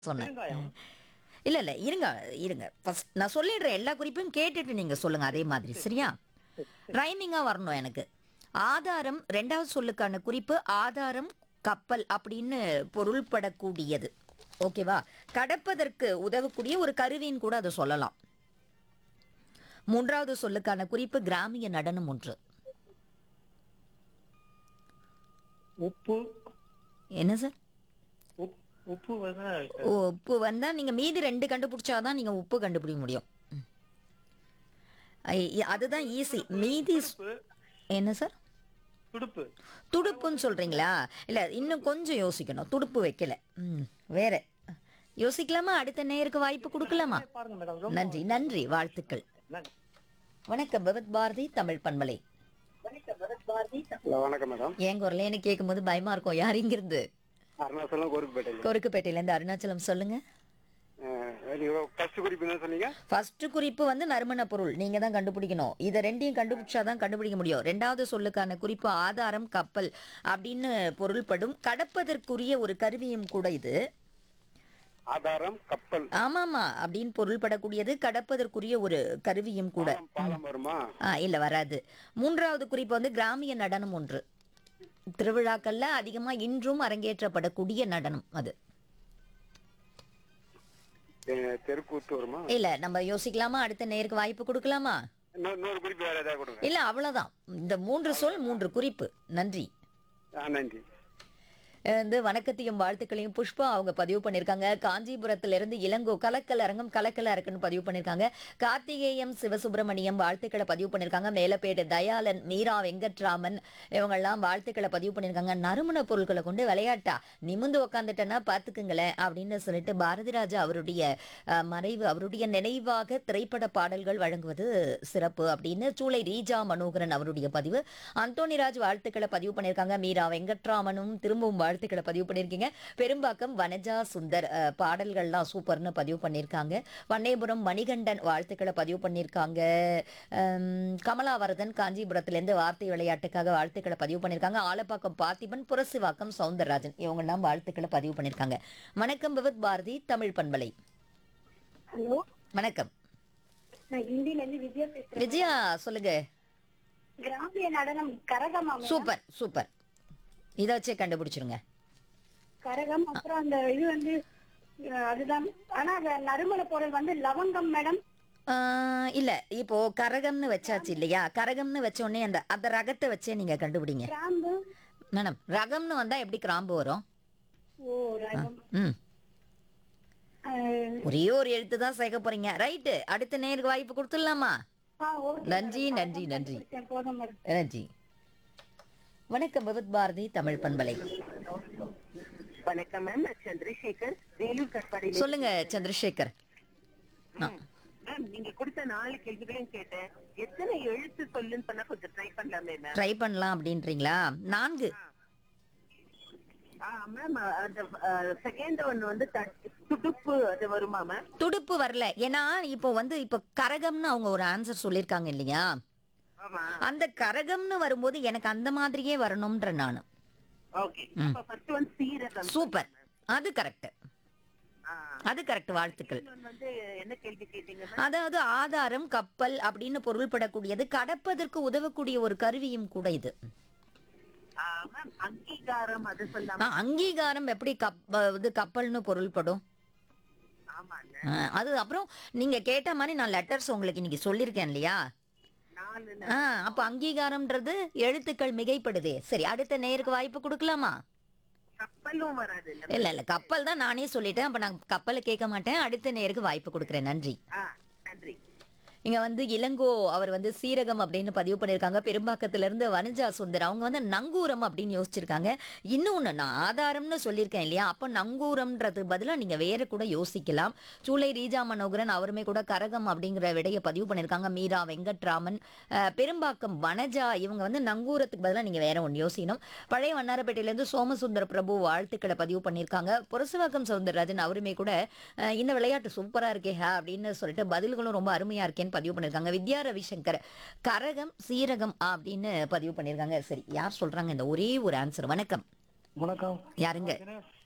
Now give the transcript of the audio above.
சொன்னேன் பெருங்காயம். இல்ல இல்ல இருங்க இருங்க ஃபர்ஸ்ட் நான் சொல்லிடுறேன் எல்லா குறிப்பையும் கேட்டுட்டு நீங்க சொல்லுங்க அதே மாதிரி சரியா ரைமிங்கா வரணும் எனக்கு ஆதாரம் ரெண்டாவது சொல்லுக்கான குறிப்பு ஆதாரம் கப்பல் அப்படின்னு பொருள்படக்கூடியது ஓகேவா கடப்பதற்கு உதவக்கூடிய ஒரு கருவின்னு கூட அதை சொல்லலாம் மூன்றாவது சொல்லுக்கான குறிப்பு கிராமிய நடனம் ஒன்று உப்பு என்ன சார் உப்- உப்பு வந்து ஓ, உப்பு வந்தா நீங்க மீதி ரெண்டு கண்டுபிடிச்சாதான் நீங்க உப்பு கண்டுபிடிக்க முடியும் ம். ஐ- இ- அதுதான் ஈஸி மீதி ஸ்- துடுப்பு என்ன சார் துடுப்பு துடுப்புன்னு சொல்றீங்களா இல்ல இன்னும் கொஞ்சம் யோசிக்கணும் துடுப்பு வைக்கல ம் வேற யோசிக்கலாமா அடுத்த நேருக்கு வாய்ப்பு கொடுக்கலாமா பாருங்க மேடம் ரொம்ப நன்றி நன்றி வாழ்த்துக்கள் நன்றி. வணக்கம் பகவத் பாரதி தமிழ் பண்பலை ஹலோ வணக்கம் மேடம் என் குரலேன்னு கேட்கும்போது பயமா இருக்கும் யார் இங்கிருந்து அருணாச்சலம் கோருக்குப்பேட்டைங்க கொருக்குப்பேட்டையில இருந்து அருணாச்சலம் சொல்லுங்க ஃபர்ஸ்ட் குறிப்பு என்ன சொன்னீங்க ஃபர்ஸ்ட் குறிப்பு வந்து நறுமண பொருள் நீங்க தான் கண்டுபிடிக்கணும் இதை ரெண்டையும் கண்டுபிடிச்சாதான் கண்டுபிடிக்க முடியும் ரெண்டாவது சொல்லுக்கான குறிப்பு ஆதாரம் கப்பல் அப்படின்னு பொருள்படும் கடப்பதற்குரிய ஒரு கருவியும் கூட இது ஆதாரம் கப்பல் ஆமாமா அப்படின்னு பொருள்படக்கூடியது கடப்பதற்குரிய ஒரு கருவியும் கூட பாலம், பாலம் வருமா ஆ இல்ல வராது மூன்றாவது குறிப்பு வந்து கிராமிய நடனம் ஒன்று திருவிழாக்கள்ல அதிகமா இன்றும் அரங்கேற்றப்படக்கூடிய நடனம் அது தெ- தெருக்கூத்து வருமா இல்ல நம்ம யோசிக்கலாமா அடுத்த நேருக்கு வாய்ப்பு கொடுக்கலாமா இன்னொரு இன்னொரு குறிப்பு வேற ஏதாவது கொடுங்க இல்ல அவ்வளவுதான் இந்த மூன்று சொல் மூன்று குறிப்பு நன்றி ஆ நன்றி வந்து வணக்கத்தையும் வாழ்த்துக்களையும் புஷ்பா அவங்க பதிவு பண்ணியிருக்காங்க காஞ்சிபுரத்துல இருந்து இளங்கோ கலக்கல் அரங்கம் கலக்கல் அரங்குன்னு பதிவு பண்ணியிருக்காங்க கார்த்திகேயம் சிவசுப்பிரமணியம் வாழ்த்துக்களை பதிவு பண்ணியிருக்காங்க மேலப்பேடு தயாளன் மீரா வெங்கட்ராமன் இவங்கெல்லாம் வாழ்த்துக்களை பதிவு பண்ணியிருக்காங்க நறுமண பொருட்களை கொண்டு விளையாட்டா நிமிந்து உக்காந்துட்டேன்னா பார்த்துக்குங்களேன் அப்படின்னு சொல்லிட்டு பாரதி ராஜா அவருடைய அஹ், மறைவு அவருடைய நினைவாக திரைப்பட பாடல்கள் வழங்குவது சிறப்பு அப்படின்னு சூளை ரீஜா மனோகரன் அவருடைய பதிவு அந்தோணிராஜ் வாழ்த்துக்களை பதிவு பண்ணியிருக்காங்க மீரா வெங்கட்ராமனும் திரும்பவும் வாழ்த்துக்களை பதிவு பண்ணியிருக்கீங்க பெரும்பாக்கம் வனஜா சுந்தர் அஹ், பாடல்கள்லாம் சூப்பர்னு பதிவு பண்ணியிருக்காங்க வண்ணேபுரம் மணிகண்டன் வாழ்த்துக்களை பதிவு பண்ணியிருக்காங்க அம், கமலாவரதன் காஞ்சிபுரத்திலேருந்து வார்த்தை விளையாட்டுக்காக வாழ்த்துக்களை பதிவு பண்ணியிருக்காங்க ஆலப்பாக்கம் பார்த்திபன் புரசிவாக்கம் சவுந்தரராஜன் இவங்கெல்லாம் வாழ்த்துக்களை பதிவு பண்ணியிருக்காங்க வணக்கம் பகவத் பாரதி தமிழ் பண்பலை ஹலோ வணக்கம் நான் ஹிந்தில இருந்து விஜயா பேசுறேன் விஜயா சொல்லுங்க கிராமிய நடனம் கரகமா மேடம்? சூப்பர் சூப்பர் இதை வச்சே கண்டுபிடிச்சிருங்க கரகம் அப்புறம் அந்த இது வந்து அஹ், அதுதான் ஆனா அந்த நறுமண பொருள் வந்து லவங்கம் மேடம் ஆஹ் இல்ல இப்போ கரகம்னு வச்சாச்சு இல்லையா கரகம்னு வச்ச உடனே அந்த அந்த ரகத்தை வச்சே நீங்க கண்டுபிடிங்க கிராம்பு மேடம் ரகம்னு வந்தா எப்படி கிராம்பு வரும் ஓ ரகம் ம் அஹ், ஒரே ஒரு எழுத்து தான் சேர்க்க போறீங்க ரைட்டு அடுத்த நேருக்கு வாய்ப்பு கொடுத்துடலாமா ஆ, okay நன்றி மேடம். நன்றி நன்றி சரி, போதும் மேடம் நன்றி வணக்கம் பகவத் பாரதி தமிழ் பண்பலை வணக்கம் மேம் நான் சந்திரசேகர் வேலூர் கட்பாடியில சொல்லுங்க சந்திரசேகர் ஆ. மேம் நீங்க கொடுத்த நாலு கேள்விகளையும் கேட்டேன் எத்தனை எழுத்து சொல்லுன்னு சொன்னா கொஞ்சம் ட்ரை பண்ணலாமே மேம் ட்ரை பண்ணலாம் அப்படின்றீங்களா நான்கு மேம் அந்த செகண்ட் ஒன் வந்து த- துடுப்பு அது வருமா மேம் துடுப்பு வரல ஏன்னா இப்போ வந்து இப்போ கரகம்னு அவங்க ஒரு ஆன்சர் சொல்லியிருக்காங்க இல்லையா ஆமா அந்த கரகம்னு வரும்போது எனக்கு அந்த மாதிரியே வரணும்ன்ற நான் ஓகே அப்ப ஃபர்ஸ்ட் ஒன் சீரகம் சூப்பர் அது கரெக்ட் ஆ. அது கரெக்ட் வாழ்த்துக்கள் இன்னொன்னு வந்து என்ன கேள்வி கேட்டீங்க மேம் அதாவது ஆதாரம் கப்பல் அப்படின்னு பொருள்படக்கூடியது கடப்பதற்கு உதவக்கூடிய ஒரு கருவியும் கூட இது ஆ, மேம் அங்கீகாரம் அது ஆ, சொல்லாம அங்கீகாரம் எப்படி கப் இது கப்பல்னு பொருள்படும் ஆமாங்க ஆ, அது அப்புறம் நீங்க கேட்ட மாதிரி நான் லெட்டர்ஸ் உங்களுக்கு இன்னைக்கு சொல்லியிருக்கேன் இல்லையா நாலு ஆ அப்ப அங்கீகாரம்ன்றது எழுத்துக்கள் மிகைப்படுதே சரி அடுத்த நேருக்கு வாய்ப்பு கொடுக்கலாமா கப்பலும் வராது இல்ல இல்ல இல்ல கப்பல் தான் நானே சொல்லிட்டேன் அப்ப நான் கப்பலை கேட்க மாட்டேன் அடுத்த நேருக்கு வாய்ப்பு கொடுக்குறேன் நன்றி ஆ நன்றி இங்க வந்து இளங்கோ அவர் வந்து சீரகம் அப்படின்னு பதிவு பண்ணியிருக்காங்க பெரும்பாக்கத்துல இருந்து வனஜா சுந்தர் அவங்க வந்து நங்கூரம் அப்படின்னு யோசிச்சிருக்காங்க இன்னொன்னு நான் ஆதாரம்னு சொல்லியிருக்கேன் இல்லையா அப்ப நங்கூரம்ன்றது பதிலா நீங்க வேற கூட யோசிக்கலாம் சூளை ரீஜா மனோகரன் அவருமே கூட கரகம் அப்படிங்கிற விடையை பதிவு பண்ணியிருக்காங்க மீரா வெங்கட்ராமன் அஹ், பெரும்பாக்கம் வனஜா இவங்க வந்து நங்கூரத்துக்கு பதிலா நீங்க வேற ஒன்று யோசிக்கணும் பழைய வண்ணாரப்பேட்டையில இருந்து சோமசுந்தர பிரபு வாழ்த்துக்களை பதிவு பண்ணியிருக்காங்க புரசுவாக்கம் சவுந்தரராஜன் அவருமே கூட அஹ், இந்த விளையாட்டு சூப்பரா இருக்கே ஹே அப்படின்னு சொல்லிட்டு பதில்களும் ரொம்ப அருமையா இருக்கேன்னு பதிவு பண்ணியிருக்காங்க வித்யா ரவிசங்கர் கரகம் சீரகம் அப்படின்னு பதிவு பண்ணியிருக்காங்க சரி யார் சொல்றாங்க இந்த ஒரே ஒரு ஆன்சர் வணக்கம் வணக்கம் யாருங்க தினேஷ்